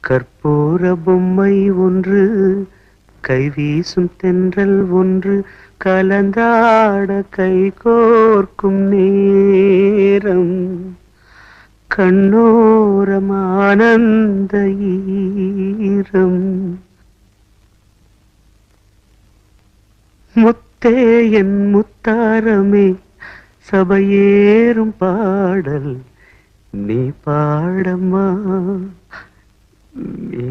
கற்பூர பொம்மை ஒன்று கைவீசும் தென்றல் ஒன்று கலந்தாட கை கோர்க்கும் நேரம் கண்ணோரம் ஆனந்த ஈரம் முத்தே என் முத்தாரமே சபையேறும் பாடல் நீ பாடம்மா நீ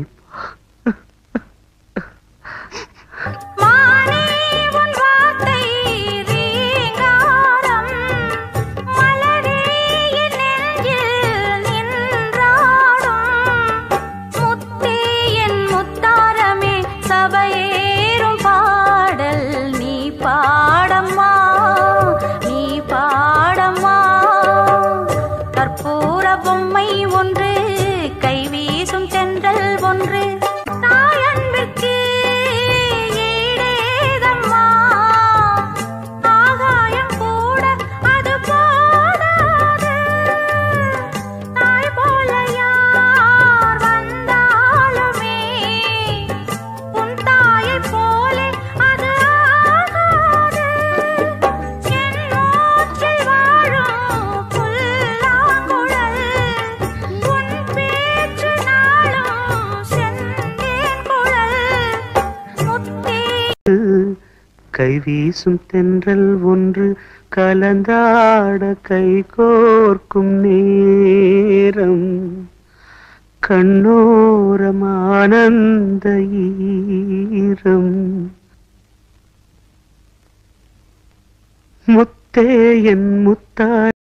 மானே உன் வார்த்தை ரீங்காரம் மலரே என் நெஞ்சில் நின்றாடும் முத்தே என் முத்தாரமே சபையேறும் பாடல் நீ பாடம்மா நீ பாடம்மா கற்பூர பொம்மை ஒன்று கைவீசும் தென்றல் ஒன்று தாயன்பிற்கு ஈடேதம்மா ஆகாயம் கூட அது போடாது தாய் போல யார் வந்தாலுமே உன் தாயைப் போலே அது ஆகாது என் மூச்சில் வாழும் புல்லாங்குழல் உன் பேச்சு நாளும் செந்தேன் குழல் முத்தே கைவீசும் தென்றல் ஒன்று கலந்தாட கை கோர்க்கும் நேரம் கண்ணோரம் ஆனந்த ஈரம் முத்தே என் முத்தார்